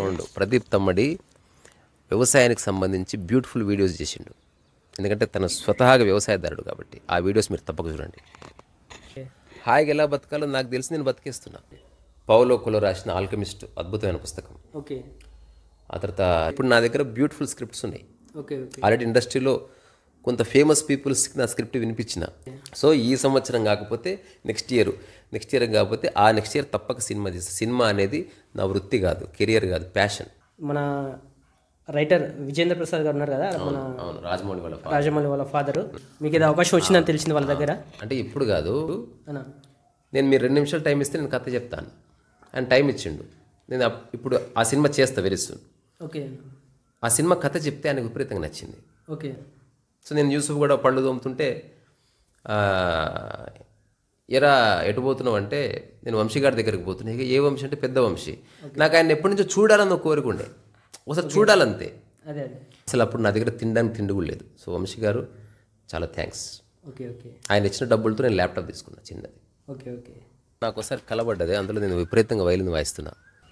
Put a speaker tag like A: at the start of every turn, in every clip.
A: ఉండు ప్రదీప్ తమ్మడి వ్యవసాయానికి సంబంధించి బ్యూటిఫుల్ వీడియోస్ చేసిండు ఎందుకంటే తన స్వతహాగా వ్యవసాయదారుడు కాబట్టి ఆ వీడియోస్ మీరు తప్పక చూడండి హాయిగా ఎలా బతకాలో నాకు తెలిసి నేను బతికేస్తున్నా పౌలో కులో రాసిన ఆల్కమిస్ట్ అద్భుతమైన పుస్తకం
B: ఓకే
A: ఆ తర్వాత ఇప్పుడు నా దగ్గర బ్యూటిఫుల్ స్క్రిప్ట్స్ ఉన్నాయి
B: ఓకే ఓకే
A: ఆల్రెడీ ఇండస్ట్రీలో కొంత ఫేమస్ పీపుల్స్కి నా స్క్రిప్ట్ వినిపించిన సో ఈ సంవత్సరం కాకపోతే నెక్స్ట్ ఇయర్ నెక్స్ట్ ఇయర్ కాకపోతే ఆ నెక్స్ట్ ఇయర్ తప్పక సినిమా చేస్తా సినిమా అనేది నా వృత్తి కాదు కెరియర్ కాదు ప్యాషన్
B: మన రైటర్ విజేంద్ర ప్రసాద్ గారు ఉన్నారు కదా మన
A: అవును రాజమౌళి వాళ్ళ father.
B: రాజమౌళి వాళ్ళ ఫాదరు మీకు ఏదో అవకాశం వచ్చిందని తెలిసింది వాళ్ళ దగ్గర
A: అంటే ఇప్పుడు కాదు
B: అనా
A: నేను మీరు రెండు నిమిషాలు టైం ఇస్తే నేను కథ చెప్తాను ఆయన టైం ఇచ్చిండు నేను అప్- ఇప్పుడు ఆ సినిమా చేస్తా వెరీ సూన్
B: ఓకే
A: ఆ సినిమా కథ చెప్తే ఆయనకు విపరీతంగా నచ్చింది
B: ఓకే
A: సో నేను యూసుఫ్ కూడా పళ్ళు తోముతుంటే ఆ, ఎరా ఎటు పోతున్నావు అంటే నేను వంశీ గారి దగ్గరికి పోతున్నా ఇక ఏ వంశీ అంటే పెద్ద వంశీ నాకు ఆయన ఎప్పటి నుంచో చూడాలన్న కోరిక ఉండే ఒకసారి చూడాలంతే
B: అదే అదే
A: అసలు అప్పుడు నా దగ్గర తినడానికి తిండి కూడా లేదు సో వంశీ గారు చాలా థ్యాంక్స్
B: ఓకే ఓకే
A: ఆయన ఇచ్చిన డబ్బులతో నేను ల్యాప్టాప్ తీసుకున్నా చిన్నది
B: ఓకే ఓకే
A: నాకు ఒకసారి కలబడ్డది అందులో నేను విపరీతంగా వైలిన్ వాయిస్తున్నా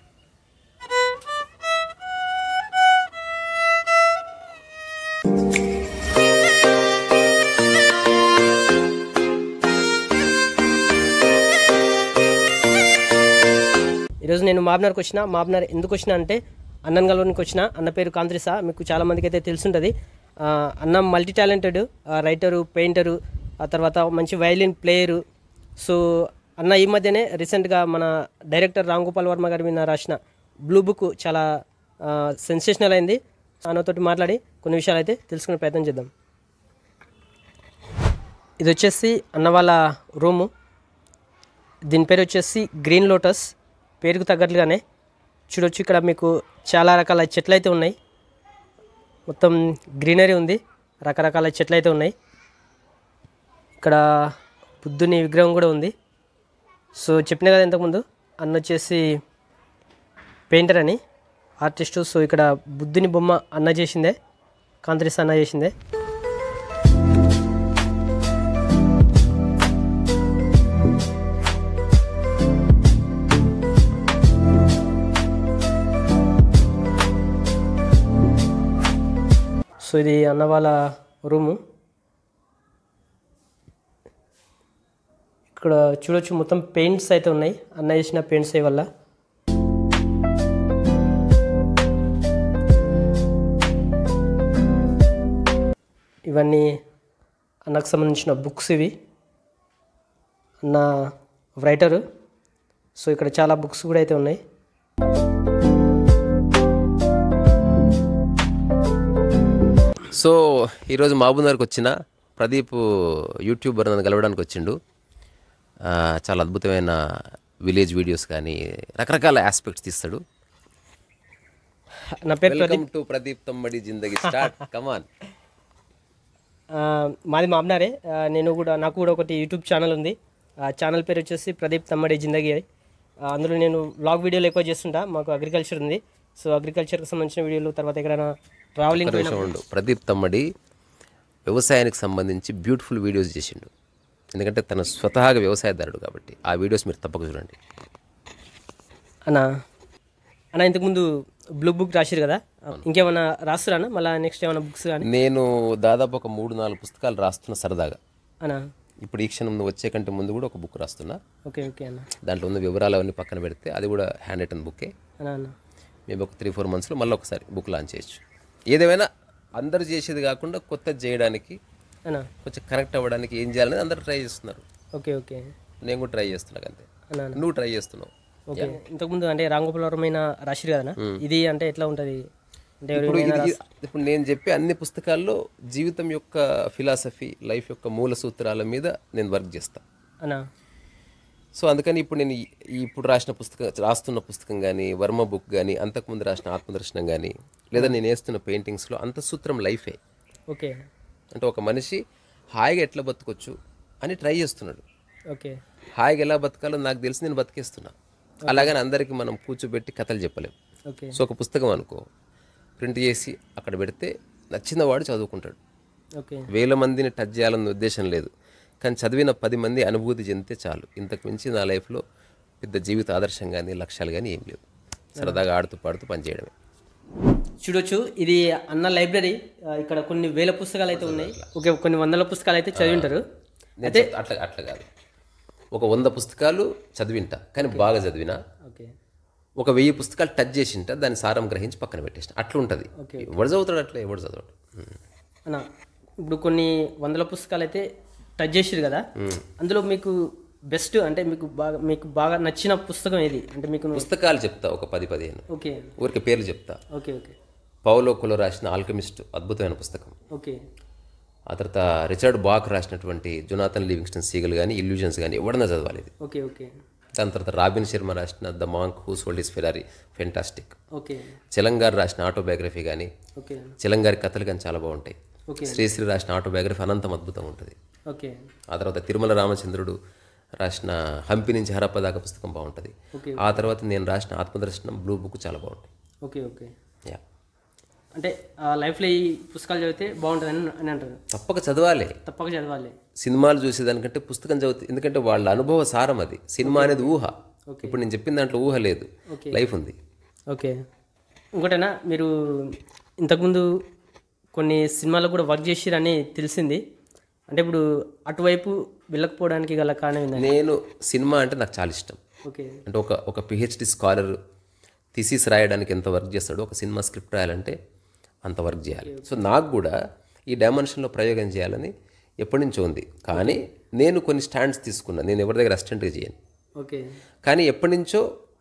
B: ఈరోజు నేను మాబ్నార్కి వచ్చిన మాబ్నార్ ఎందుకు వచ్చిన అంటే అన్నన్ గల్వనికి వచ్చిన అన్న పేరు కాంత్రిసా మీకు చాలా మందికి అయితే తెలుసుంటుంది ఆ, అన్న మల్టీ టాలెంటెడ్ రైటరు పెయింటరు ఆ తర్వాత మంచి వైలిన్ ప్లేయరు సో అన్న ఈ మధ్యనే రీసెంట్గా మన డైరెక్టర్ రామ్ గోపాల్ వర్మ గారి మీద రాసిన బ్లూ బుక్ చాలా సెన్సేషనల్ అయింది అన్నతోటి మాట్లాడి కొన్ని విషయాలు అయితే తెలుసుకునే ప్రయత్నం చేద్దాం ఇది వచ్చేసి అన్న వాళ్ళ రూము దీని పేరు వచ్చేసి గ్రీన్ లోటస్ పేరుకు తగ్గట్లుగానే చూడొచ్చు ఇక్కడ మీకు చాలా రకాల చెట్లు అయితే ఉన్నాయి మొత్తం గ్రీనరీ ఉంది రకరకాల చెట్లు అయితే ఉన్నాయి ఇక్కడ బుద్ధుని విగ్రహం కూడా ఉంది సో చెప్పిన కదా ఇంతకుముందు అన్న వచ్చేసి పెయింటర్ అని ఆర్టిస్టు సో ఇక్కడ బుద్ధుని బొమ్మ అన్న చేసిందే కాంత్రిస్ అన్న చేసిందే సో ఇది అన్న వాళ్ళ రూము ఇక్కడ చూడొచ్చు మొత్తం పెయింట్స్ అయితే ఉన్నాయి అన్న వేసిన పెయింట్స్ వల్ల ఇవన్నీ అన్నకు సంబంధించిన బుక్స్ ఇవి అన్న రైటరు సో ఇక్కడ చాలా బుక్స్ కూడా అయితే ఉన్నాయి
A: సో ఈరోజు మహబూబ్నగర్కి వచ్చిన ప్రదీప్ యూట్యూబర్ నన్ను కలవడానికి వచ్చిండు ఆ, చాలా అద్భుతమైన విలేజ్ వీడియోస్ కానీ రకరకాల ఆస్పెక్ట్స్ తీస్తాడు
B: నా పేరు
A: వెల్కమ్ టు ప్రదీప్ తమ్మడి జిందగీ స్టార్ట్ కమాన్
B: ఆ, మాది మామ్నారే ఆ, నేను కూడా నాకు కూడా ఒకటి యూట్యూబ్ ఛానల్ ఉంది ఆ ఛానల్ పేరు వచ్చేసి ప్రదీప్ తమ్మడి జిందగీ ఆ, అందులో నేను వ్లాగ్ వీడియోలు ఎక్కువ చేస్తుంటా మాకు అగ్రికల్చర్ ఉంది సో అగ్రికల్చర్కి సంబంధించిన వీడియోలు తర్వాత ఎక్కడైనా ట్రావెలింగ్
A: నిమిషం ఉండు ప్రదీప్ తమ్మడి వ్యవసాయానికి సంబంధించి బ్యూటిఫుల్ వీడియోస్ చేసిండు ఎందుకంటే తన స్వతహాగా వ్యవసాయదారుడు కాబట్టి ఆ వీడియోస్ మీరు తప్పక చూడండి
B: అన్న అన్న ఇంతకుముందు బ్లూ బుక్ రాసిరు కదా ఇంకేమన్నా రాస్తున్నా మళ్ళీ నెక్స్ట్ ఏమైనా బుక్స్ కానీ
A: నేను దాదాపు ఒక మూడు నాలుగు పుస్తకాలు రాస్తున్నా సరదాగా
B: అన్న
A: ఇప్పుడు ఈ క్షణం వచ్చే కంటే ముందు కూడా ఒక బుక్ రాస్తున్నా
B: ఓకే ఓకే అన్న
A: దాంట్లో ఉన్న వివరాలు అవన్నీ పక్కన పెడితే అది కూడా హ్యాండ్ రిటన్ బుక్కే
B: అన్న అన్న
A: మేము ఒక త్రీ ఫోర్ మంత్స్లో మళ్ళీ ఒకసారి బుక్ లాంచ్ చేయొచ్చు ఏదేమైనా అందరూ చేసేది కాకుండా కొత్తది చేయడానికి
B: అన్న
A: కొంచెం కనెక్ట్ అవ్వడానికి ఏం చేయాలని అందరూ ట్రై చేస్తున్నారు
B: ఓకే ఓకే
A: నేను కూడా ట్రై చేస్తున్నా అంతే
B: అన్న అన్న
A: నువ్వు ట్రై చేస్తున్నావు
B: ఓకే ఇంతకుముందు అంటే రాంగోపురమైన రాసిరు కదనా ఇది అంటే ఎట్లా ఉంటుంది అంటే
A: ఇప్పుడు ఇది ఇప్పుడు నేను చెప్పే అన్ని పుస్తకాల్లో జీవితం యొక్క ఫిలాసఫీ లైఫ్ యొక్క మూల సూత్రాల మీద నేను వర్క్ చేస్తా
B: అన్న
A: సో అందుకని ఇప్పుడు నేను ఈ- ఈ ఇప్పుడు రాసిన పుస్తకం రాస్తున్న పుస్తకం కానీ వర్మ బుక్ కానీ అంతకుముందు రాసిన ఆత్మదర్శనం కానీ లేదా నేను వేస్తున్న పెయింటింగ్స్లో అంత సూత్రం లైఫే
B: ఓకే
A: అంటే ఒక మనిషి హాయిగా ఎట్లా బతకొచ్చు అని ట్రై చేస్తున్నాడు
B: ఓకే
A: హాయిగా ఎలా బతకాలో నాకు తెలిసి నేను బతికేస్తున్నా అలాగని అందరికీ మనం కూర్చోబెట్టి కథలు చెప్పలేం
B: ఓకే
A: సో ఒక పుస్తకం అనుకో ప్రింట్ చేసి అక్కడ పెడితే నచ్చిన వాడు చదువుకుంటాడు
B: ఓకే
A: వేల మందిని టచ్ చేయాలన్న ఉద్దేశం లేదు కానీ చదివిన పది మంది అనుభూతి చెందితే చాలు ఇంతకు మించి నా లైఫ్లో పెద్ద జీవిత ఆదర్శం కానీ లక్ష్యాలు కానీ ఏం లేవు సరదాగా ఆడుతూ పాడుతూ పనిచేయడమే
B: చూడొచ్చు ఇది అన్న లైబ్రరీ ఆ, ఇక్కడ కొన్ని వేల పుస్తకాలు అయితే ఉన్నాయి ఓకే కొన్ని వందల పుస్తకాలు అయితే చదివి ఉంటారు
A: నేను చెప్తా- అట్లా అట్లా కాదు ఒక వంద పుస్తకాలు చదివింటా కానీ బాగా చదివినా
B: ఓకే
A: ఒక వెయ్యి పుస్తకాలు టచ్ చేసింట దాని సారం గ్రహించి పక్కన పెట్టేసిన అట్లా ఉంటుంది ఎవడు చదువుతాడు అట్లా ఎవడు చదవడు ఉమ్.
B: అన్న ఇప్పుడు కొన్ని వందల పుస్తకాలు అయితే టచ్ చేసిరు కదా అందులో మీకు బెస్ట్ అంటే మీకు బాగా మీకు బాగా నచ్చిన పుస్తకం ఏది అంటే మీకు నువ్వు-
A: పుస్తకాలు చెప్తా ఒక పది పదిహేను
B: ఓకే
A: ఊరికి పేర్లు చెప్తా
B: ఓకే ఓకే
A: పౌలో కులో రాసిన ఆల్కమిస్ట్ అద్భుతమైన పుస్తకం
B: ఓకే
A: ఆ తర్వాత రిచర్డ్ బాక్ రాసినటువంటి జొనాథన్ లివింగ్స్టన్ సీగల్ కానీ ఇల్యూజన్స్ కానీ ఎవడన్నా చదవాలి ఇది
B: ఓకే ఓకే
A: దాని తర్వాత రాబిన్ శర్మ రాసిన the monk whose world is Ferrari fantastic
B: okay
A: చిలంగారు రాసిన ఆటోబయోగ్రఫీ కానీ
B: ఓకే
A: చిలంగారి కథలు కానీ చాలా బాగుంటాయి
B: ఓకే
A: శ్రీశ్రీ రాసిన ఆటోబయోగ్రఫీ అనంతం అద్భుతంగా ఉంటుంది
B: ఓకే
A: ఆ తర్వాత తిరుమల రామచంద్రుడు రాసిన హంపి నుంచి హరప్ప దాకా పుస్తకం బాగుంటుంది
B: ఓకే.
A: ఆ తర్వాత నేను రాసిన ఆత్మదర్శనం బ్లూ బుక్ చాలా బాగుంటుంది
B: ఓకే ఓకే
A: యా
B: అంటే ఆ లైఫ్లో ఈ పుస్తకాలు చదివితే బాగుంటుందని అని అంటారు
A: తప్పక చదవాలి
B: తప్పక చదవాలి
A: సినిమాలు చూసేదానికంటే పుస్తకం చదివితే ఎందుకంటే వాళ్ళ అనుభవ సారం అది సినిమా అనేది ఊహ ఇప్పుడు నేను చెప్పిన దాంట్లో ఊహ లేదు లైఫ్ ఉంది
B: ఓకే ఇంకోటేనా మీరు ఇంతకుముందు కొన్ని సినిమాల్లో కూడా వర్క్ చేసిరని తెలిసింది అంటే ఇప్పుడు అటువైపు వెళ్ళకపోవడానికి గల కారణం ఏంటంటే
A: నేను సినిమా అంటే నాకు చాలా ఇష్టం
B: ఓకే
A: అంటే ఒక ఒక పిహెచ్డి స్కాలర్ థిసిస్ రాయడానికి ఎంత వర్క్ చేస్తాడో ఒక సినిమా స్క్రిప్ట్ రాయాలంటే అంత వర్క్ చేయాలి సో నాకు కూడా ఈ డైమెన్షన్లో ప్రయోగం చేయాలని ఎప్పటి నుంచో ఉంది కానీ నేను కొన్ని స్టాండ్స్ తీసుకున్నా నేను ఎవరి దగ్గర అసిస్టెంట్గా చేయను
B: ఓకే
A: కానీ ఎప్పటి నుంచో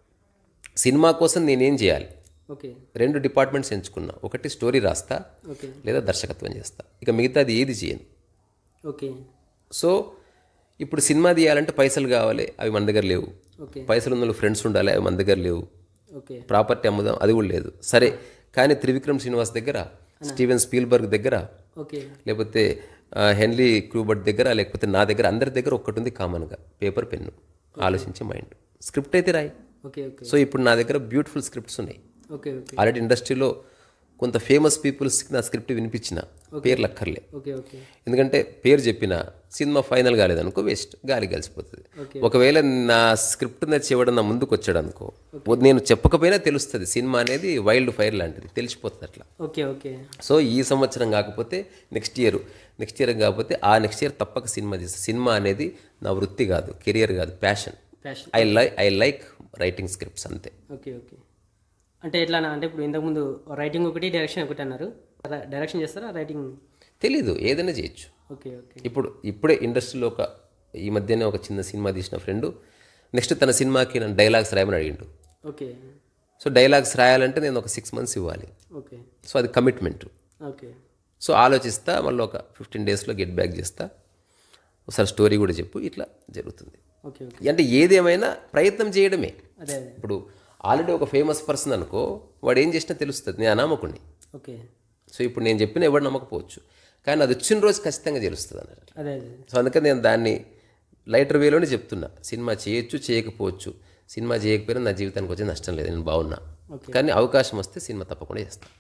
A: సినిమా కోసం నేనేం చేయాలి
B: ఓకే
A: రెండు డిపార్ట్మెంట్స్ ఎంచుకున్నా ఒకటి స్టోరీ రాస్తా
B: ఓకే
A: లేదా దర్శకత్వం చేస్తా ఇక మిగతాది ఏది చేయను
B: ఓకే
A: సో ఇప్పుడు సినిమా తీయాలంటే పైసలు కావాలి అవి మన దగ్గర లేవు
B: ఓకే
A: పైసలు ఉన్న ఫండ్స్ ఉండాలి అవి మన దగ్గర లేవు
B: ఓకే
A: ప్రాపర్టీ అమ్ముదాం అది కూడా లేదు సరే కానీ త్రివిక్రమ్ శ్రీనివాస్ దగ్గర స్టీవెన్ స్పీల్బర్గ్ దగ్గర
B: ఓకే
A: లేకపోతే ఆ, హెన్లీ క్రూబర్ట్ దగ్గర లేకపోతే నా దగ్గర అందరి దగ్గర ఒక్కటి ఉంది కామన్గా పేపర్ పెన్ను ఆలోచించే మైండ్ స్క్రిప్ట్ అయితే రాయి
B: ఓకే ఓకే
A: సో ఇప్పుడు నా దగ్గర బ్యూటిఫుల్ స్క్రిప్ట్స్ ఉన్నాయి
B: ఓకే ఓకే
A: ఆల్రెడీ ఇండస్ట్రీలో కొంత ఫేమస్ పీపుల్స్కి నా స్క్రిప్ట్ వినిపించిన పేర్లు అక్కర్లే
B: ఓకే ఓకే
A: ఎందుకంటే పేరు చెప్పిన సినిమా ఫైనల్ కాలేదనుకో వేస్ట్ గాలి కలిసిపోతుంది
B: Okay.
A: ఒకవేళ నా స్క్రిప్ట్ నచ్చి ఎవడన్నా నా ముందుకు వచ్చాడు అనుకో నేను చెప్పకపోయినా తెలుస్తుంది సినిమా అనేది వైల్డ్ ఫైర్ లాంటిది తెలిసిపోతుంది అట్లా
B: ఓకే ఓకే
A: సో ఈ సంవత్సరం కాకపోతే నెక్స్ట్ ఇయర్ నెక్స్ట్ ఇయర్ కాకపోతే ఆ నెక్స్ట్ ఇయర్ తప్పక సినిమా చేస్తాను సినిమా అనేది నా వృత్తి కాదు కెరియర్ కాదు passion
B: passion
A: I like I like writing scripts అంతే
B: ఓకే ఓకే అంటే ఎట్లా అంటే ఇప్పుడు ఇంతకుముందు రైటింగ్ ఒకటి డైరెక్షన్ ఒకటి అన్నారు ర- డైరెక్షన్ చేస్తారా రైటింగ్
A: తెలీదు ఏదైనా చేయొచ్చు
B: ఓకే ఓకే
A: ఇప్పుడు ఇప్పుడే ఇండస్ట్రీలో ఒక ఈ మధ్యనే ఒక చిన్న సినిమా తీసిన ఫ్రెండ్ నెక్స్ట్ తన సినిమాకి నన్ను డైలాగ్స్ రాయమని అడిగిండు
B: ఓకే
A: సో డైలాగ్స్ రాయాలంటే నేను ఒక సిక్స్ మంత్స్ ఇవ్వాలి
B: ఓకే
A: సో అది కమిట్మెంట్
B: ఓకే
A: సో ఆలోచిస్తా మళ్ళీ ఒక ఫిఫ్టీన్ డేస్లో గెట్ బ్యాక్ చేస్తా ఒకసారి స్టోరీ కూడా చెప్పు ఇట్లా జరుగుతుంది
B: ఓకే ఓకే
A: అంటే ఏదేమైనా ప్రయత్నం చేయడమే
B: అదే అదే
A: ఇప్పుడు ఆల్రెడీ ఒక ఫేమస్ పర్సన్ అనుకో వాడు ఏం చేసినా తెలుస్తుంది నేను అనామకుడిని
B: ఓకే
A: సో ఇప్పుడు నేను చెప్పిన ఎవడు నమ్మకపోవచ్చు కానీ అది వచ్చిన రోజు ఖచ్చితంగా తెలుస్తుంది అన్నట్టు
B: అదే అదే
A: సో అందుకని నేను దాన్ని లైటర్ వేలోనే చెప్తున్నా సినిమా చేయొచ్చు చేయకపోవచ్చు సినిమా చేయకపోయినా నా జీవితానికి వచ్చే నష్టం లేదు నేను బాగున్నా కానీ అవకాశం వస్తే సినిమా తప్పకుండా చేస్తాను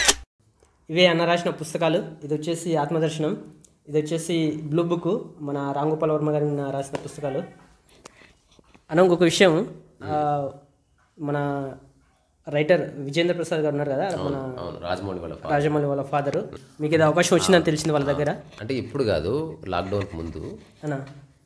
B: ఇవే అన్న రాసిన పుస్తకాలు ఇది వచ్చేసి ఆత్మదర్శనం ఇది వచ్చేసి బ్లూ బుక్ మన రాంగోపాల్ వర్మ గారి నా రాసిన పుస్తకాలు అన్న ఇంకొక విషయం ఆ, మన రైటర్ విజేంద్ర ప్రసాద్ గారు ఉన్నారు కదా మన
A: అవును రాజమౌళి వాళ్ళ father.
B: రాజమౌళి వాళ్ళ ఫాదరు మీకు ఏదో అవకాశం వచ్చిందని తెలిసింది వాళ్ళ దగ్గర
A: అంటే ఇప్పుడు కాదు లాక్డౌన్కి ముందు
B: అన్న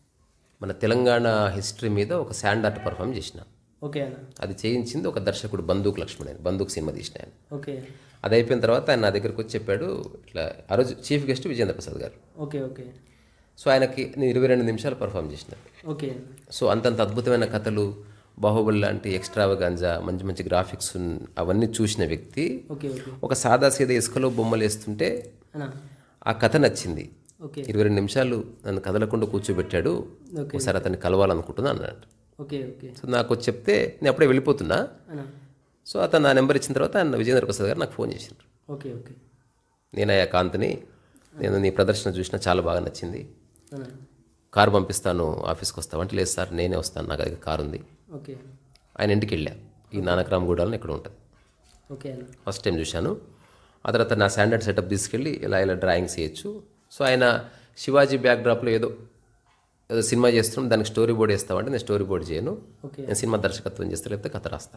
A: మన తెలంగాణ హిస్టరీ మీద ఒక శాండ్ ఆర్ట్ పర్ఫామ్ చేసిన
B: ఓకే అన్న
A: అది చేయించింది ఒక దర్శకుడు బందూక్ లక్ష్మణ్ అని బందూక్ సినిమా తీసిన ఆయన
B: ఓకే
A: అది అయిపోయిన తర్వాత ఆయన నా దగ్గరికి వచ్చి చెప్పాడు ఇట్లా ఆ రోజు చీఫ్ గెస్ట్ విజేంద్ర ప్రసాద్ గారు
B: ఓకే ఓకే
A: సో ఆయనకి నేను ఇరవై రెండు నిమిషాలు పర్ఫామ్ చేసిన
B: ఓకే
A: సో అంతంత అద్భుతమైన కథలు బాహుబలి లాంటి ఎక్స్ట్రావగాంజా మంచి మంచి గ్రాఫిక్స్ ఉన్- అవన్నీ చూసిన వ్యక్తి
B: ఓకే ఓకే
A: ఒక సాదా సీదా ఇసుకలో బొమ్మలు వేస్తుంటే
B: అన్న
A: ఆ కథ నచ్చింది
B: ఓకే
A: ఇరవై రెండు నిమిషాలు నన్ను కదలకుండా కూర్చోబెట్టాడు
B: ఓకే
A: ఒకసారి అతన్ని కలవాలనుకుంటున్నా అన్నాడు
B: ఓకే ఓకే
A: సో నాకు వచ్చి చెప్తే నేను అప్పుడే వెళ్ళిపోతున్నా
B: అన్న
A: సో అతను నా నెంబర్ ఇచ్చిన తర్వాత ఆయన విజేంద్ర ప్రసాద్ గారు నాకు ఫోన్ చేసిండ్రు
B: ఓకే ఓకే
A: నేనయ్యా కాంతిని నేను నీ ప్రదర్శన చూసినా చాలా బాగా నచ్చింది
B: అన్న
A: కారు పంపిస్తాను ఆఫీస్కి వస్తావు అంటే లేదు సార్ నేనే వస్తాను నాకు దగ్గర కారు ఉంది
B: ఓకే
A: ఆయన ఇంటికి వెళ్ళా ఈ నానక్రామ్ గూడాలని ఇక్కడ ఉంటుంది
B: ఓకే అన్న
A: ఫస్ట్ టైం చూశాను ఆ తర్వాత నా స్టాండర్డ్ సెటప్ తీసుకెళ్ళి ఇలా ఇలా డ్రాయింగ్స్ చేయొచ్చు సో ఆయన శివాజీ బ్యాక్డ్రాప్లో ఏదో ఏదో సినిమా చేస్తున్నాం దానికి స్టోరీ బోర్డ్ వేస్తామంటే నేను స్టోరీ బోర్డ్ చేయను
B: ఓకే
A: నేను సినిమా దర్శకత్వం చేస్తా లేకపోతే కథ రాస్తా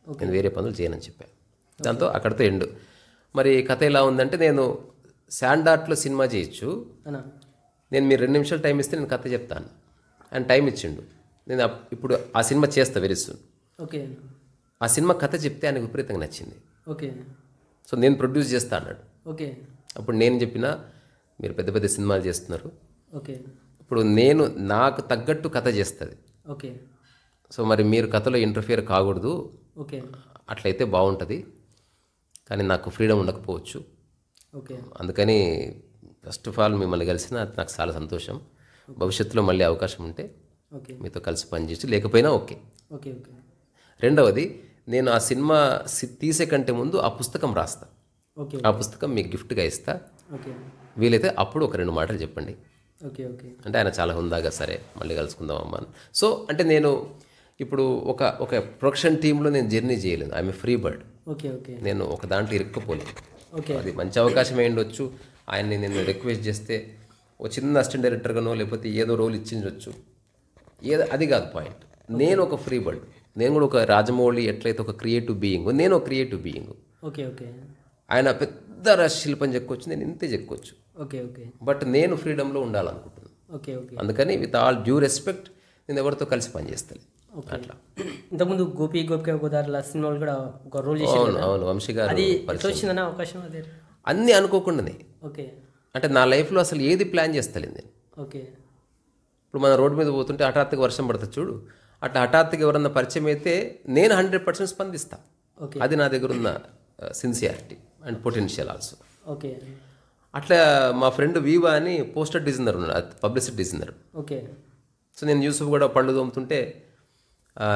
A: నేను వేరే పనులు చేయనని చెప్పాను దాంతో అక్కడితో ఎండ్ మరి కథ ఎలా ఉందంటే నేను శాండార్ట్లో సినిమా చేయొచ్చు
B: అన్న
A: నేను మీరు రెండు నిమిషాలు టైం ఇస్తే నేను కథ చెప్తాను ఆయన టైం ఇచ్చిండు నేను అప్- ఇప్పుడు ఆ సినిమా చేస్తా వెరీ సూన్
B: ఓకే
A: ఆ సినిమా కథ చెప్తే ఆయనకు విపరీతంగా నచ్చింది
B: ఓకే
A: సో నేను ప్రొడ్యూస్ చేస్తా అన్నాడు
B: ఓకే
A: అప్పుడు నేను చెప్పిన మీరు పెద్ద పెద్ద సినిమాలు చేస్తున్నారు
B: ఓకే
A: ఇప్పుడు నేను నాకు తగ్గట్టు కథ చేస్తుంది
B: ఓకే
A: సో మరి మీరు కథలో ఇంటర్ఫియర్ కాకూడదు
B: ఓకే
A: అట్లయితే బాగుంటుంది కానీ నాకు ఫ్రీడమ్ ఉండకపోవచ్చు
B: ఓకే
A: అందుకని ఫస్ట్ ఆఫ్ ఆల్ మిమ్మల్ని కలిసిన నాకు చాలా సంతోషం భవిష్యత్తులో మళ్ళీ అవకాశం ఉంటే
B: ఓకే
A: మీతో కలిసి పనిచేసి లేకపోయినా ఓకే
B: ఓకే ఓకే
A: రెండవది నేను ఆ సినిమా సి- తీసే కంటే ముందు ఆ పుస్తకం రాస్తా
B: ఓకే
A: ఆ పుస్తకం మీకు గిఫ్ట్గా ఇస్తా
B: ఓకే
A: వీలైతే అప్పుడు ఒక రెండు మాటలు చెప్పండి
B: ఓకే ఓకే
A: అంటే ఆయన చాలా హుందాగా సరే మళ్ళీ కలుసుకుందాం అమ్మా అని. సో అంటే నేను ఇప్పుడు ఒక ఒక ప్రొడక్షన్ టీంలో నేను జర్నీ చేయలేదు I'm free bird
B: okay okay
A: నేను ఒక దాంట్లో ఇరుక్కుపోలేదు
B: ఓకే
A: అది మంచి అవకాశం అయి ఉండొచ్చు ఆయన్ని నేను రిక్వెస్ట్ చేస్తే ఒక చిన్న అసిస్టెంట్ డైరెక్టర్గానో లేకపోతే ఏదో రోల్ ఇచ్చిండొచ్చు ఏదో అది కాదు పాయింట్ నేను ఒక ఫ్రీ బర్డ్ నేను కూడా ఒక రాజమౌళి ఎట్లయితే ఒక క్రియేటివ్ బీయింగ్ నేను ఒక క్రియేటివ్ బీయింగ్
B: ఓకే ఓకే
A: ఆయన పెద్ద రష్ శిల్పం చెక్కొచ్చు నేను ఇంతే చెక్కొచ్చు
B: ఓకే ఓకే
A: బట్ నేను ఫ్రీడంలో ఉండాలనుకుంటున్నాను
B: ఓకే ఓకే
A: అందుకని విత్ ఆల్ డ్యూ రెస్పెక్ట్ నేను ఎవరితో కలిసి పనిచేస్తాను అట్లా
B: ఇంతకుముందు గోపి గోపిక గోదావరిలో సినిమాలు కూడా ఒక రోల్ చేసి
A: అవును అవును వంశీ గారు
B: అది ఎట్లా వచ్చిందన్న అవకాశం అదే
A: అన్నీ అనుకోకుండానే
B: ఓకే
A: అంటే నా లైఫ్లో అసలు ఏది ప్లాన్ చేస్తలేదు నేను
B: ఓకే
A: ఇప్పుడు మన రోడ్డు మీద పోతుంటే హఠాత్తుగా వర్షం పడుతుంది చూడు అట్లా హఠాత్తుగా ఎవరన్నా పరిచయం అయితే నేను హండ్రెడ్ పర్సెంట్ స్పందిస్తా
B: ఓకే
A: అది నా దగ్గర ఉన్న sincerity and potential also
B: okay
A: అట్లా మా ఫ్రెండ్ వీవా అని పోస్టర్ డిజైనర్ ఉన్నాడు పబ్లిసిటీ డిజైనర్
B: ఓకే
A: సో నేను యూసుఫ్ కూడా పళ్ళు తోముతుంటే ఆ,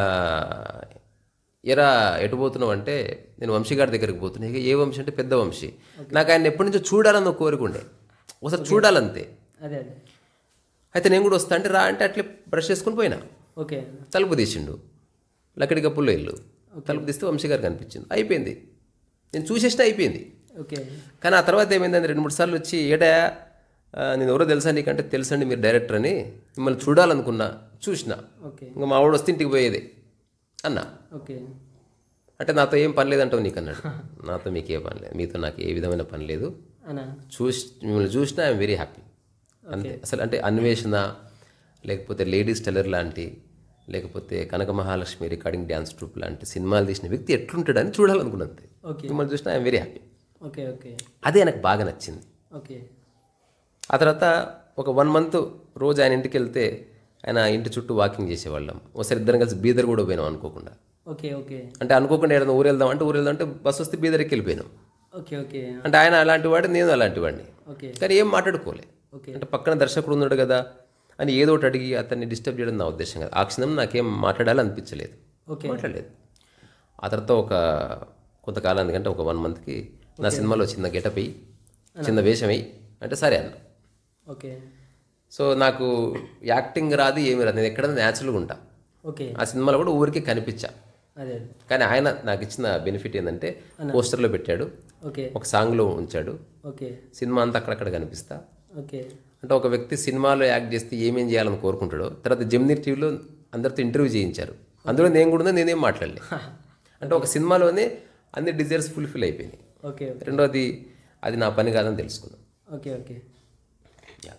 A: ఎరా ఎటు పోతున్నావు అంటే నేను వంశీ గారి దగ్గరికి పోతున్నా ఇక ఏ వంశీ అంటే పెద్ద వంశీ నాకు ఆయన ఎప్పటి నుంచో చూడాలని ఒక కోరిక ఉండే ఒకసారి చూడాలంతే
B: అదే అదే
A: అయితే నేను కూడా వస్తా అంటే రా అంటే అట్లే బ్రష్ చేసుకుని పోయినా
B: ఓకే
A: తలుపు తీసిండు లక్కడి కప్పుల్లో ఇల్లు తలుపు తీస్తే వంశీ గారు కనిపించింది అయిపోయింది నేను చూసేసిన అయిపోయింది
B: ఓకే
A: కానీ ఆ తర్వాత ఏమైందంటే రెండు మూడు సార్లు వచ్చి ఏడా ఆ, నేను ఎవరో తెలుసా నీకంటే తెలుసండి మీరు డైరెక్టర్ అని మిమ్మల్ని చూడాలనుకున్నా చూసిన
B: ఓకే
A: ఇంకా మా వాడు వస్తే ఇంటికి పోయేది అన్నా
B: ఓకే
A: అంటే నాతో ఏం పని లేదంటావు నీకు అన్నాడు నాతో మీకు ఏ పని లేదు మీతో నాకు ఏ విధమైన పని లేదు
B: అన్నా
A: చూసి మిమ్మల్ని చూసినా ఐఎమ్ వెరీ హ్యాపీ అంతే అసలు అంటే అన్వేషణ లేకపోతే లేడీస్ టెలర్ లాంటి లేకపోతే Kanaka Mahalakshmi recording dance troupe లాంటి సినిమాలు తీసిన వ్యక్తి ఎట్లుంటాడని చూడాలనుకున్నాను అంతే
B: ఓకే
A: మిమ్మల్ని చూసినా I'm very happy
B: okay okay
A: అదే నాకు బాగా నచ్చింది
B: ఓకే
A: ఆ తర్వాత ఒక వన్ మంత్ రోజు ఆయన ఇంటికి వెళ్తే ఆయన ఇంటి చుట్టూ వాకింగ్ చేసేవాళ్ళం ఒకసారి ఇద్దరం కలిసి బీదర్ కూడా పోయినాం అనుకోకుండా
B: ఓకే ఓకే
A: అంటే అనుకోకుండా ఏదైనా ఊరు వెళ్దాం అంటే ఊరు వెళ్దాం అంటే బస్సు వస్తే బీదర్కి వెళ్ళిపోయినాం
B: ఓకే ఓకే
A: అంటే ఆయన అలాంటి వాడు నేను అలాంటి వాడిని
B: ఓకే
A: కానీ ఏం మాట్లాడుకోలే
B: ఓకే
A: అంటే పక్కన దర్శకుడు ఉన్నాడు కదా అని ఏదో ఒకటి అడిగి అతన్ని డిస్టర్బ్ చేయడం నా ఉద్దేశం కదా ఆ క్షణం నాకేం మాట్లాడాలి అనిపించలేదు
B: ఓకే
A: మాట్లాడలేదు ఆ తర్వాత ఒక కొంతకాలానికి అంటే ఒక వన్ మంత్కి నా సినిమాలో చిన్న గెటప్ అయ్యి చిన్న వేషం అయ్యి అంటే సరే అన్న
B: ఓకే
A: సో నాకు యాక్టింగ్ రాదు ఏమి రాదు నేను ఎక్కడైనా న్యాచురల్గా ఉంటా
B: ఓకే
A: ఆ సినిమాలో కూడా ఊరికి కనిపించా
B: అదే అదే
A: కానీ ఆయన నాకు ఇచ్చిన బెనిఫిట్ ఏంటంటే పోస్టర్లో పెట్టాడు
B: ఓకే
A: ఒక సాంగ్లో ఉంచాడు
B: ఓకే
A: సినిమా అంతా అక్కడక్కడ కనిపిస్తా
B: ఓకే
A: అంటే ఒక వ్యక్తి సినిమాలో యాక్ట్ చేస్తే ఏమేం చేయాలని కోరుకుంటాడో తర్వాత జెమినీ టీవీలో అందరితో ఇంటర్వ్యూ చేయించారు అందులో నేను కూడా ఉన్నా, నేనేం మాట్లాడలే అంటే ఒక సినిమాలోనే అన్ని డిజైర్స్ ఫుల్ఫిల్ అయిపోయినాయి
B: ఓకే
A: రెండోది అది నా పని కాదని తెలుసుకున్నాను
B: ఓకే ఓకే
A: Yeah.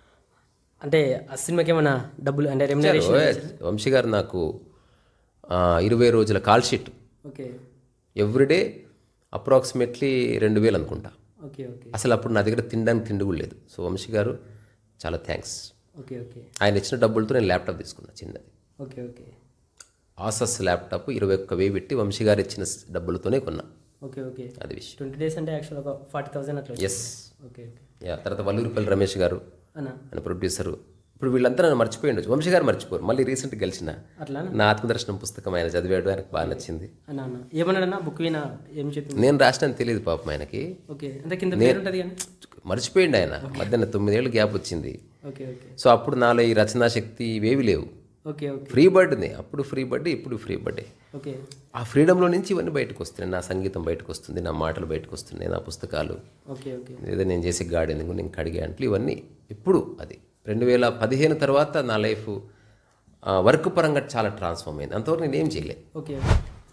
B: అంటే ఆ సినిమాకి ఏమైనా డబ్బులు అంటే రెమ్యునరేషన్
A: వంశీ గారు నాకు ఆ, ఇరవై రోజుల call sheet
B: okay
A: everyday approximately రెండు వేలు అనుకుంటా
B: ఓకే ఓకే
A: అసలు అప్పుడు నా దగ్గర తినడానికి తిండి కూడా లేదు సో వంశీ గారు చాలా థ్యాంక్స్
B: ఓకే ఓకే
A: ఆయన ఇచ్చిన డబ్బులతో నేను ల్యాప్టాప్ తీసుకున్నా చిన్నది
B: ఓకే ఓకే
A: ఆసస్ ల్యాప్టాప్ ఇరవై ఒక్క వెయ్యి పెట్టి వంశీ గారు ఇచ్చిన డబ్బులతోనే కొన్నా
B: ఓకే ఓకే
A: అది విషయం
B: ట్వంటీ డేస్ అంటే యాక్చువల్ ఒక ఫార్టీ థౌసండ్ అట్లా
A: ఎస్
B: ఓకే ఓకే
A: యా తర్వాత వల్లూరుపల్లి రమేష్ గారు
B: అన్న
A: ఆయన ప్రొడ్యూసరు ఇప్పుడు వీళ్ళంతా నన్ను మర్చిపోయి ఉండొచ్చు వంశీ గారు మర్చిపోరు మళ్ళీ రీసెంట్గా కలిసిన
B: అట్లా
A: నా ఆత్మదర్శనం పుస్తకం ఆయన చదివాడు ఆయనకు బాగా నచ్చింది
B: అన్న అన్న ఏమన్నాడన్నా బుక్ వినా ఏం చెప్పింది
A: నేను రాసిన తెలియదు పాపం ఆయనకి
B: ఓకే అంటే కింద పేరు ఉంటుంది కానీ
A: మర్చిపోయింది ఆయన మధ్యాహ్న తొమ్మిదేళ్ళు గ్యాప్ వచ్చింది
B: ఓకే ఓకే
A: సో అప్పుడు నాలో ఈ రచనా శక్తి ఇవేవి లేవు
B: ఓకే ఓకే
A: ఫ్రీ బర్డ్ని అప్పుడు ఫ్రీ బర్డ్ ఇప్పుడు ఫ్రీ బర్డే
B: ఓకే
A: ఆ ఫ్రీడంలో నుంచి ఇవన్నీ బయటకు వస్తున్నాయి నా సంగీతం బయటకు వస్తుంది నా మాటలు బయటకు వస్తున్నాయి నా పుస్తకాలు
B: ఓకే ఓకే
A: ఏదో నేను చేసే గార్డెనింగ్ నేను కడిగే అంట్లు ఇవన్నీ ఇప్పుడు అది రెండు వేల పదిహేను తర్వాత నా లైఫ్ వర్క్ పరంగా చాలా ట్రాన్స్ఫార్మ్ అయింది అంతవరకు నేను ఏం చేయలే
B: ఓకే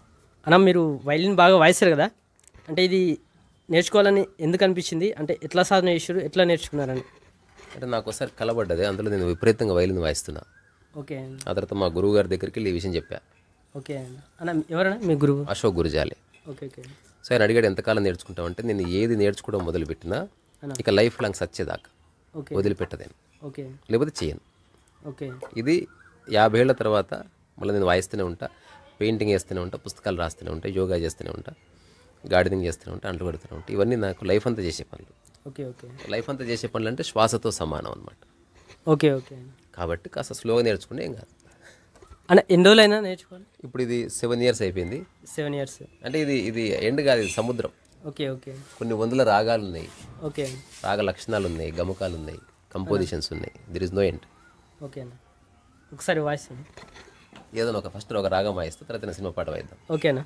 B: అన్న మీరు వైలిన్ బాగా వాయిస్తారు కదా అంటే ఇది నేర్చుకోవాలని ఎందుకు అనిపించింది అంటే ఎట్లా సాధన చేసారు ఎట్లా నేర్చుకున్నారని
A: అంటే నాకు ఒకసారి కలబడ్డది అందులో నేను విపరీతంగా వైలిన్ వాయిస్తున్నా
B: ఓకే అండి
A: ఆ తర్వాత మా గురువు గారి దగ్గరికి వెళ్ళి ఈ విషయం చెప్పా
B: ఓకే అండి అన్న ఎవరన్నా మీ గురువు
A: Ashok Gurujale
B: okay okay
A: so ఆయన అడిగాడు ఎంతకాలం నేర్చుకుంటామంటే నేను ఏది నేర్చుకోవడం మొదలుపెట్టినా ఇక లైఫ్ లాంగ్ సచ్చేదాకా
B: ఓకే
A: వదిలిపెట్టదేను
B: ఓకే
A: లేకపోతే చేయను
B: ఓకే
A: ఇది యాభై ఏళ్ల తర్వాత మళ్ళీ నేను వాయిస్తూనే ఉంటా పెయింటింగ్ వేస్తూనే ఉంటా పుస్తకాలు రాస్తూనే ఉంటా యోగా చేస్తూనే ఉంటా గార్డెనింగ్ చేస్తూనే ఉంటా అంట్లు కడుతూనే ఉంటా ఇవన్నీ నాకు లైఫ్ అంతా చేసే పనులు
B: ఓకే ఓకే
A: లైఫ్ అంతా చేసే పనులు అంటే శ్వాసతో సమానం అనమాట
B: ఓకే ఓకే అండి
A: కాబట్టి కాస్త స్లోగా నేర్చుకుంటే ఏం కాదు
B: అన్న ఎన్ని రోజులైనా నేర్చుకోవాలి
A: ఇప్పుడు ఇది సెవెన్ ఇయర్స్ అయిపోయింది
B: సెవెన్ ఇయర్స్
A: అంటే ఇది ఇది ఎండ్ కాదు ఇది సముద్రం
B: ఓకే ఓకే
A: కొన్ని వందల రాగాలు ఉన్నాయి
B: ఓకే అండి
A: రాగ లక్షణాలు ఉన్నాయి గమకాలు ఉన్నాయి కంపోజిషన్స్ ఉన్నాయి there is no end
B: okay అన్న ఒకసారి వాయిస్ అండి
A: ఏదైనా ఒక ఫస్ట్ ఒక రాగం వాయిస్తే తర్వాత నేను సినిమా పాట వాయిద్దాం
B: ఓకేనా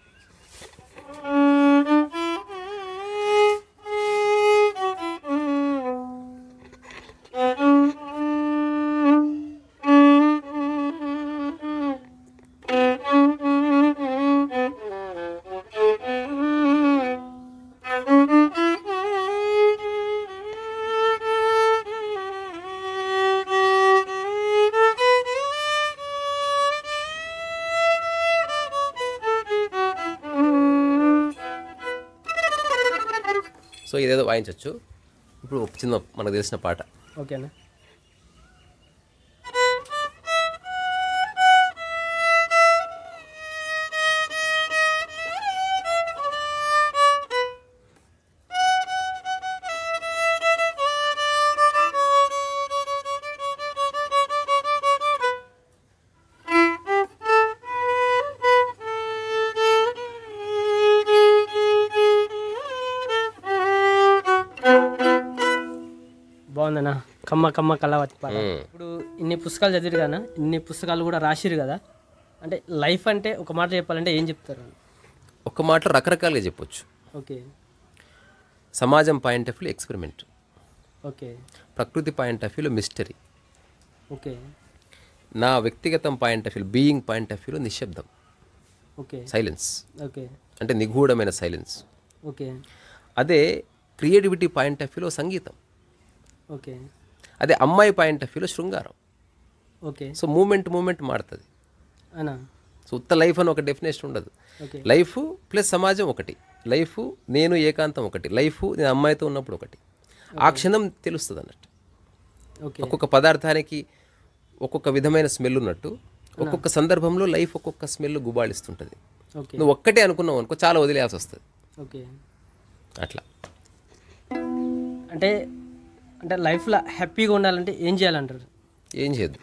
A: సో ఇదేదో వాయించవచ్చు ఇప్పుడు ఒక చిన్న మనకు తెలిసిన పాట
B: ఓకేనా బాగుందన్నా కమ్మ కమ్మ కళావతి పాట
A: మ్మ్.
B: ఇప్పుడు ఇన్ని పుస్తకాలు చదివారు కదా ఇన్ని పుస్తకాలు కూడా రాసిరు కదా అంటే లైఫ్ అంటే ఒక మాట చెప్పాలంటే ఏం చెప్తారు
A: ఒక్క మాటలో రకరకాలుగా చెప్పొచ్చు
B: ఓకే
A: సమాజం point of view experiment
B: okay
A: ప్రకృతి పాయింట్ ఆఫ్ వ్యూలో మిస్టరీ
B: ఓకే
A: నా వ్యక్తిగతం point of view being point of వ్యూలో నిశ్శబ్దం
B: ఓకే
A: సైలెన్స్
B: ఓకే
A: అంటే నిగూఢమైన సైలెన్స్
B: ఓకే
A: అదే క్రియేటివిటీ పాయింట్ ఆఫ్ వ్యూలో సంగీతం
B: ఓకే
A: అదే అమ్మాయి పాయింట్ ఆఫ్ వ్యూలో శృంగారం
B: ఓకే
A: సో మూమెంట్ మూమెంట్ మారుతుంది
B: అన్నా
A: సో ఉత్త లైఫ్ అని ఒక డెఫినేషన్ ఉండదు
B: ఓకే
A: లైఫ్ ప్లస్ సమాజం ఒకటి లైఫ్ నేను ఏకాంతం ఒకటి లైఫ్ నేను అమ్మాయితో ఉన్నప్పుడు ఒకటి ఆ క్షణం తెలుస్తుంది అన్నట్టు
B: ఓకే
A: ఒక్కొక్క పదార్థానికి ఒక్కొక్క విధమైన స్మెల్ ఉన్నట్టు ఒక్కొక్క సందర్భంలో లైఫ్ ఒక్కొక్క స్మెల్ గుబాళిస్తుంటుంది
B: ఓకే
A: నువ్వు ఒక్కటే అనుకున్నావు అనుకో చాలా వదిలేయాల్సి వస్తుంది
B: ఓకే
A: అట్లా
B: అంటే అంటే లైఫ్లో హ్యాపీగా ఉండాలంటే ఏం చేయాలంటారు
A: ఏం చేయొద్దు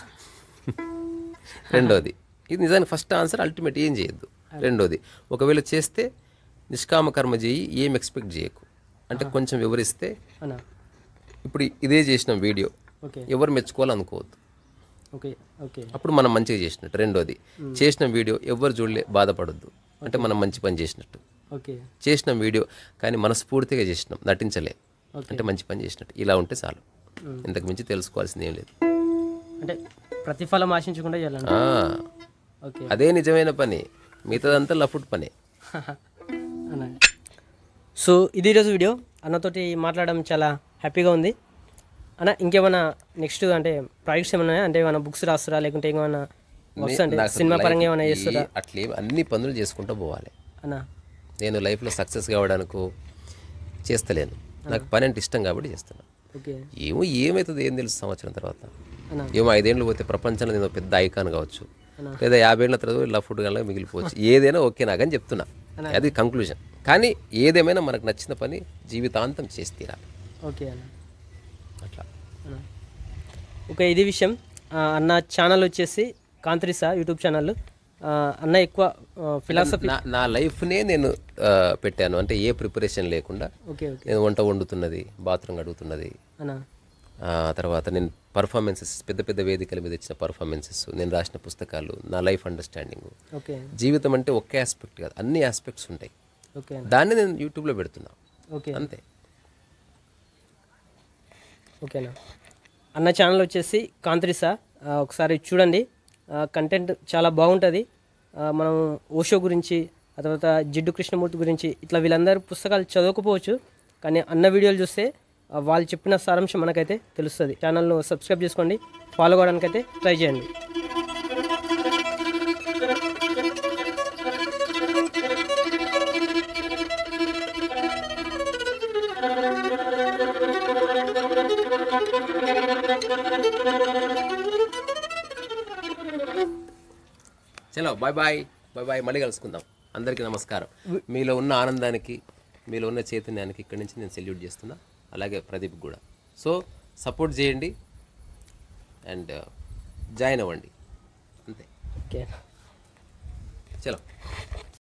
A: రెండోది ఇది నిజానికి ఫస్ట్ ఆన్సర్ అల్టిమేట్ ఏం చేయొద్దు రెండోది ఒకవేళ చేస్తే నిష్కామ కర్మ చేయి ఏం ఎక్స్పెక్ట్ చేయకు అంటే కొంచెం వివరిస్తే
B: అన్నా
A: ఇప్పుడు ఇదే చేసిన వీడియో
B: ఓకే
A: ఎవరు మెచ్చుకోవాలనుకోవద్దు
B: ఓకే ఓకే
A: అప్పుడు మనం మంచిగా చేసినట్టు రెండోది చేసిన వీడియో ఎవరు చూడలే బాధపడొద్దు అంటే మనం మంచి పని చేసినట్టు
B: ఓకే
A: చేసిన వీడియో కానీ మనస్ఫూర్తిగా చేసినాం నటించలే అంటే మంచి పని చేసినట్టు ఇలా ఉంటే చాలు ఇంతకు మించి తెలుసుకోవాల్సింది ఏం లేదు
B: అంటే ప్రతిఫలం ఆశించకుండా చేయాలంట
A: ఆ,
B: ఓకే
A: అదే నిజమైన పని మిగతాదంతా లఫుట్ పని
B: అన్న సో ఇది ఈరోజు వీడియో అన్నతోటి మాట్లాడడం చాలా హ్యాపీగా ఉంది అన్న ఇంకేమైనా నెక్స్ట్ అంటే ప్రాజెక్ట్స్ ఏమైనా ఉన్నాయా? అంటే ఏమైనా బుక్స్ రాస్తారా లేకుంటే ఏమైనా వర్క్స్ అంటే
A: నాకు
B: సినిమా పరంగా
A: life
B: ఏమైనా
A: ఈ
B: చేస్తారా
A: అట్లే అన్ని పనులు చేసుకుంటూ పోవాలి
B: అన్న
A: నేను లైఫ్లో సక్సెస్ కావడానికి చేస్తలేను నాకు పని అంటే ఇష్టం కాబట్టి చేస్తాను
B: ఓకే
A: ఏమో ఏమవుతుంది ఏం తెలుసు సంవత్సరం తర్వాత
B: అన్న
A: ఏమో ఐదేళ్ళు పోతే ప్రపంచంలో నేను పెద్ద ఐకాన్ కావచ్చు లేదా యాభై ఏళ్ళ తర్వాత ఇలా ఫుడ్ గల మిగిలిపోవచ్చు ఏదైనా ఓకే నాకని చెప్తున్నా అది కంక్లూజన్ కానీ ఏదేమైనా మనకు నచ్చిన పని జీవితాంతం చేసి తీరాలి
B: ఓకే అన్న
A: అట్లా
B: అన్న ఓకే ఇది విషయం ఆ, అన్న ఛానల్ వచ్చేసి కాంత్రిసా యూట్యూబ్ ఛానల్ ఆ, అన్న ఎక్కువ ఫిలాసఫీ
A: నా నా లైఫ్నే నేను ఆ, పెట్టాను అంటే ఏ ప్రిపరేషన్ లేకుండా
B: ఓకే ఓకే
A: నేను వంట వండుతున్నది బాత్రూమ్ గడుగుతున్నది
B: అన్న
A: ఆ తర్వాత నేను పర్ఫార్మెన్సెస్ పెద్ద పెద్ద వేదికల మీద ఇచ్చిన పర్ఫార్మెన్సెస్ నేను రాసిన పుస్తకాలు నా లైఫ్ అండర్స్టాండింగ్
B: ఓకే
A: జీవితం అంటే ఒకే ఆస్పెక్ట్ కాదు అన్ని ఆస్పెక్ట్స్ ఉంటాయి
B: ఓకే అన్న
A: దాన్ని నేను యూట్యూబ్లో పెడుతున్నా
B: ఓకే
A: అంతే
B: ఓకేనా అన్న ఛానల్ వచ్చేసి కాంత్రిసా ఆ, ఒకసారి చూడండి కంటెంట్ చాలా బాగుంటుంది ఆ, మనం ఓషో గురించి ఆ తర్వాత జిడ్డు కృష్ణమూర్తి గురించి ఇట్లా వీళ్ళందరూ పుస్తకాలు చదవకపోవచ్చు కానీ అన్న వీడియోలు చూస్తే ఆ, వాళ్ళు చెప్పిన సారాంశం మనకైతే తెలుస్తుంది ఛానల్ను సబ్స్క్రైబ్ చేసుకోండి ఫాలో అవ్వడానికైతే ట్రై చేయండి
A: చలో బాయ్ బాయ్ బాయ్ బాయ్ మళ్ళీ కలుసుకుందాం అందరికీ నమస్కారం మీలో ఉన్న ఆనందానికి మీలో ఉన్న చైతన్యానికి ఇక్కడి నుంచి నేను సెల్యూట్ చేస్తున్నా అలాగే ప్రదీప్ కూడా సో సపోర్ట్ చేయండి అండ్ జాయిన్ అవ్వండి అంతే
B: ఓకే
A: చలో